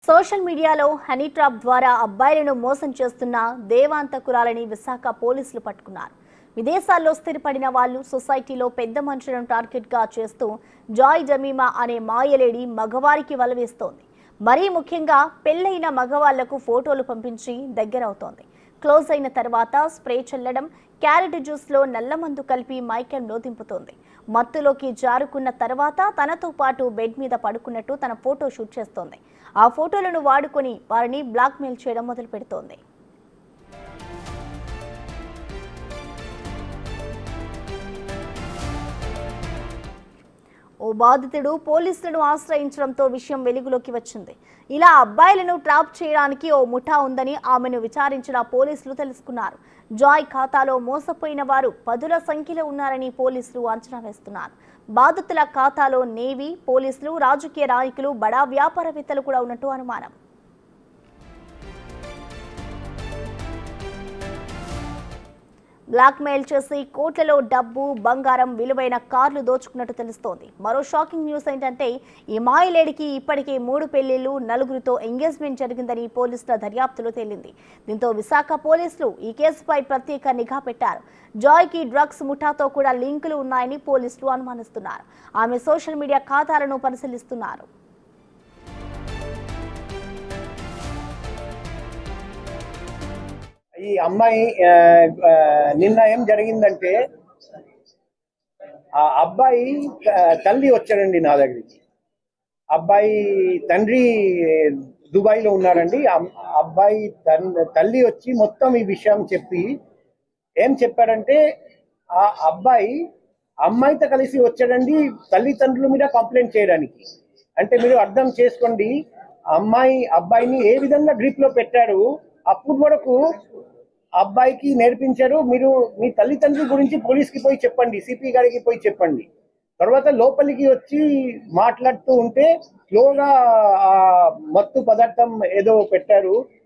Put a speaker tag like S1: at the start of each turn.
S1: social మీడియాలో honey trap ద్వారా అబ్బాయిలను మోసం చేస్తున్న దేవాంతకురాలని విశాఖ పోలీసులు పట్టుకున్నారు విదేశాల్లో స్థిరపడిన వాళ్ళు సొసైటీలో పెద్ద మనుషులను టార్గెట్గా చేస్తూ జాయ్ జమీమా అనే మాయలేడి మగవారికి వలవేస్తోంది మరీ ముఖ్యంగా పెళ్ళైన మగవాళ్లకు ఫోటోలు పంపించి దగ్గరవుతోంది క్లోజ్ అయిన తర్వాత స్ప్రే చల్లడం క్యారెట్ జ్యూస్లో నల్లమందు కలిపి మైకంలో దింపుతోంది మత్తులోకి జారుకున్న తర్వాత తనతో పాటు బెడ్ మీద పడుకున్నట్టు తన ఫోటో షూట్ చేస్తోంది ఆ ఫోటోలను వాడుకొని వారిని బ్లాక్మెయిల్ చేయడం మొదలు పెడుతోంది ఓ బాధితుడు పోలీసులను ఆశ్రయించడంతో విషయం వెలుగులోకి వచ్చింది ఇలా అబ్బాయిలను ట్రాప్ చేయడానికి ఓ ముఠా ఉందని ఆమెను విచారించిన పోలీసులు తెలుసుకున్నారు జాయ్ ఖాతాలో మోసపోయిన వారు పదుల సంఖ్యలో ఉన్నారని పోలీసులు అంచనా వేస్తున్నారు బాధితుల ఖాతాలో నేవీ పోలీసులు రాజకీయ నాయకులు బడా వ్యాపారవేత్తలు కూడా ఉన్నట్టు అనుమానం బ్లాక్మెయిల్ చేసి కోట్లలో డబ్బు బంగారం విలువైన కార్లు దోచుకున్నట్టు తెలుస్తోంది మరో షాకింగ్ న్యూస్ ఏంటంటే ఈ మాయలేడికి ఇప్పటికే మూడు పెళ్లిళ్లు నలుగురితో ఎంగేజ్మెంట్ జరిగిందని పోలీసుల దర్యాప్తులో తేలింది దీంతో విశాఖ పోలీసులు ఈ కేసుపై ప్రత్యేక నిఘా పెట్టారు జాయ్కి డ్రగ్స్ ముఠాతో కూడా లింకులు ఉన్నాయని పోలీసులు అనుమానిస్తున్నారు ఆమె సోషల్ మీడియా ఖాతాలను పరిశీలిస్తున్నారు
S2: ఈ అమ్మాయి ఆ, ఆ, నిన్న ఏం జరిగిందంటే ఆ అబ్బాయి ఆ, తల్లి వచ్చాడండి నా దగ్గరికి అబ్బాయి తండ్రి దుబాయ్ లో ఉన్నారండి ఆ అబ్బాయి తన్ తల్లి వచ్చి మొత్తం ఈ విషయం చెప్పి ఏం చెప్పారంటే ఆ అబ్బాయి అమ్మాయితో కలిసి వచ్చాడండి తల్లిదండ్రుల మీద కంప్లైంట్ చేయడానికి అంటే మీరు అర్థం చేసుకోండి అమ్మాయి అబ్బాయిని ఏ విధంగా గ్రిప్ లో పెట్టారు అప్పుడు వరకు అబ్బాయికి నేర్పించారు మీరు మీ తల్లిదండ్రుల గురించి పోలీస్కి పోయి చెప్పండి సిపి గారికి పోయి చెప్పండి తర్వాత లోపలికి వచ్చి మాట్లాడుతూ ఉంటే స్లోగా ఆ మత్తు పదార్థం ఏదో పెట్టారు